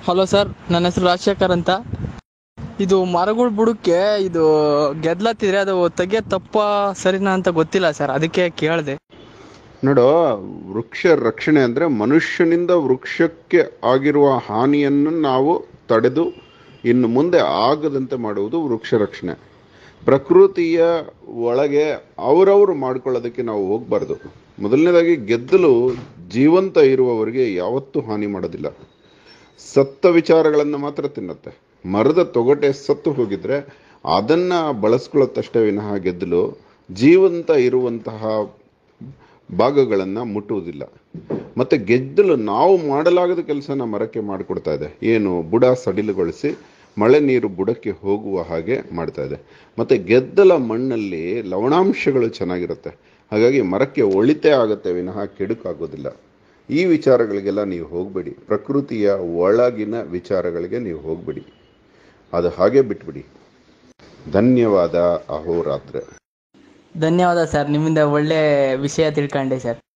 hello sir ನನ್ನ ಹೆಸರು ರಾಜಶೇಖರ್ ಅಂತ ಇದು ಮರಗಳ ಬುಡಕ್ಕೆ ಇದು ಗೆದ್ಲತ್ತಿದ್ರೆ ಅದು ತೆಗಿಯೋದು ತಪ್ಪ ಸರಿನಾ ಅಂತ ಗೊತ್ತಿಲ್ಲ ಸರ್ ಅದಕ್ಕೆ ಕೇಳಿದೆ ನೋಡು ವೃಕ್ಷ ರಕ್ಷಣೆ ಅಂದರೆ ಮನುಷ್ಯನಿಂದ ವೃಕ್ಷಕ್ಕೆ ಆಗಿರುವ ಹಾನಿಯನ್ನು ನಾವು ತಡೆದು ಇನ್ನು ಮುಂದೆ ಆಗದಂತೆ ಮಾಡುವುದು ವೃಕ್ಷ ರಕ್ಷಣೆ ಪ್ರಕೃತಿಯ ಒಳಗೆ ಅವರವರು ಮಾಡ್ಕೊಳ್ಳೋದಕ್ಕೆ ನಾವು ಹೋಗಬಾರ್ದು ಮೊದಲನೇದಾಗಿ ಗೆದ್ದಲು ಜೀವಂತ ಇರುವವರಿಗೆ ಯಾವತ್ತೂ ಹಾನಿ ಮಾಡೋದಿಲ್ಲ ಸತ್ತ ವಿಚಾರಗಳನ್ನು ಮಾತ್ರ ತಿನ್ನುತ್ತೆ ಮರದ ತೊಗಟೆ ಸತ್ತು ಹೋಗಿದ್ರೆ ಅದನ್ನು ಬಳಸ್ಕೊಳ್ಳುತ್ತಷ್ಟೇ ವಿನಃ ಗೆದ್ದಲು ಜೀವಂತ ಇರುವಂತಹ ಭಾಗಗಳನ್ನು ಮುಟ್ಟುವುದಿಲ್ಲ ಮತ್ತು ಗೆದ್ದಲು ನಾವು ಮಾಡಲಾಗದ ಕೆಲಸನ ಮರಕ್ಕೆ ಮಾಡಿಕೊಡ್ತಾ ಇದೆ ಏನು ಬುಡ ಸಡಿಲುಗೊಳಿಸಿ ಮಳೆ ನೀರು ಬುಡಕ್ಕೆ ಹೋಗುವ ಹಾಗೆ ಮಾಡ್ತಾ ಇದೆ ಮತ್ತು ಗೆದ್ದಲ ಮಣ್ಣಲ್ಲಿ ಲವಣಾಂಶಗಳು ಚೆನ್ನಾಗಿರುತ್ತೆ ಹಾಗಾಗಿ ಮರಕ್ಕೆ ಒಳಿತೇ ಆಗುತ್ತೆ ವಿನಃ ಕೆಡುಕಾಗೋದಿಲ್ಲ ಈ ವಿಚಾರಗಳಿಗೆಲ್ಲ ನೀವು ಹೋಗಬೇಡಿ ಪ್ರಕೃತಿಯ ಒಳಗಿನ ವಿಚಾರಗಳಿಗೆ ನೀವು ಹೋಗಬೇಡಿ ಅದು ಹಾಗೆ ಬಿಟ್ಬಿಡಿ ಧನ್ಯವಾದ ಅಹೋರಾತ್ರೆ ಧನ್ಯವಾದ ಸರ್ ನಿಮ್ಮಿಂದ ಒಳ್ಳೆ ವಿಷಯ ತಿಳ್ಕೊಂಡೆ ಸರ್